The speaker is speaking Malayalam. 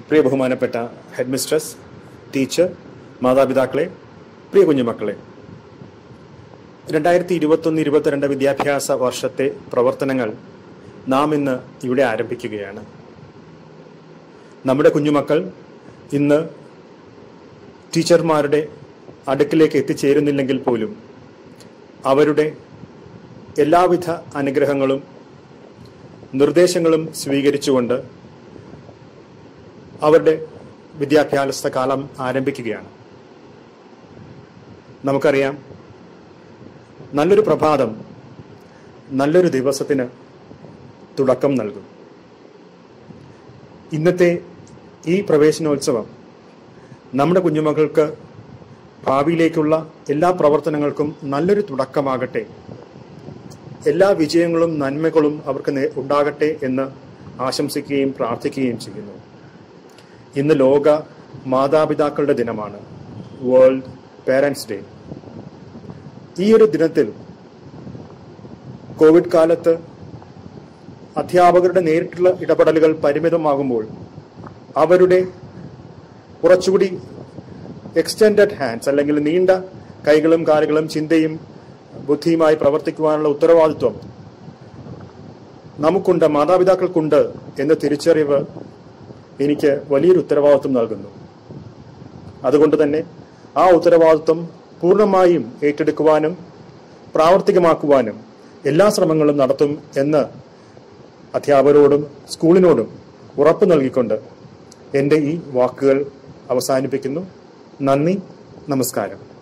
പ്രിയ ബഹുമാനപ്പെട്ട ഹെഡ് മിസ്ട്രസ് ടീച്ചർ മാതാപിതാക്കളെ പ്രിയ കുഞ്ഞുമക്കളെ രണ്ടായിരത്തി ഇരുപത്തൊന്ന് ഇരുപത്തിരണ്ട് വിദ്യാഭ്യാസ വർഷത്തെ പ്രവർത്തനങ്ങൾ നാം ഇന്ന് ഇവിടെ ആരംഭിക്കുകയാണ് നമ്മുടെ കുഞ്ഞുമക്കൾ ഇന്ന് ടീച്ചർമാരുടെ അടുക്കിലേക്ക് എത്തിച്ചേരുന്നില്ലെങ്കിൽ പോലും അവരുടെ എല്ലാവിധ അനുഗ്രഹങ്ങളും നിർദ്ദേശങ്ങളും സ്വീകരിച്ചുകൊണ്ട് അവരുടെ വിദ്യാഭ്യാസ കാലം ആരംഭിക്കുകയാണ് നമുക്കറിയാം നല്ലൊരു പ്രഭാതം നല്ലൊരു ദിവസത്തിന് തുടക്കം നൽകും ഇന്നത്തെ ഈ പ്രവേശനോത്സവം നമ്മുടെ കുഞ്ഞുമക്കൾക്ക് ഭാവിയിലേക്കുള്ള എല്ലാ പ്രവർത്തനങ്ങൾക്കും നല്ലൊരു തുടക്കമാകട്ടെ എല്ലാ വിജയങ്ങളും നന്മകളും അവർക്ക് നേ- ഉണ്ടാകട്ടെ എന്ന് ആശംസിക്കുകയും പ്രാർത്ഥിക്കുകയും ചെയ്യുന്നു ഇന്ന് ലോക മാതാപിതാക്കളുടെ ദിനമാണ് വേൾഡ് പേരൻസ് ഡേ ഈ ഒരു ദിനത്തിൽ കോവിഡ് കാലത്ത് അധ്യാപകരുടെ നേരിട്ടുള്ള ഇടപെടലുകൾ പരിമിതമാകുമ്പോൾ അവരുടെ കുറച്ചുകൂടി എക്സ്റ്റെൻഡഡ് ഹാൻഡ്സ് അല്ലെങ്കിൽ നീണ്ട കൈകളും കാലുകളും ചിന്തയും ബുദ്ധിയുമായി പ്രവർത്തിക്കുവാനുള്ള ഉത്തരവാദിത്വം നമുക്കുണ്ട് മാതാപിതാക്കൾക്കുണ്ട് എന്ന തിരിച്ചറിവ് എനിക്ക് വലിയൊരു ഉത്തരവാദിത്വം നൽകുന്നു അതുകൊണ്ട് തന്നെ ആ ഉത്തരവാദിത്വം പൂർണ്ണമായും ഏറ്റെടുക്കുവാനും പ്രാവർത്തികമാക്കുവാനും എല്ലാ ശ്രമങ്ങളും നടത്തും എന്ന് അധ്യാപകരോടും സ്കൂളിനോടും ഉറപ്പ് നൽകിക്കൊണ്ട് എൻ്റെ ഈ വാക്കുകൾ അവസാനിപ്പിക്കുന്നു നന്ദി നമസ്കാരം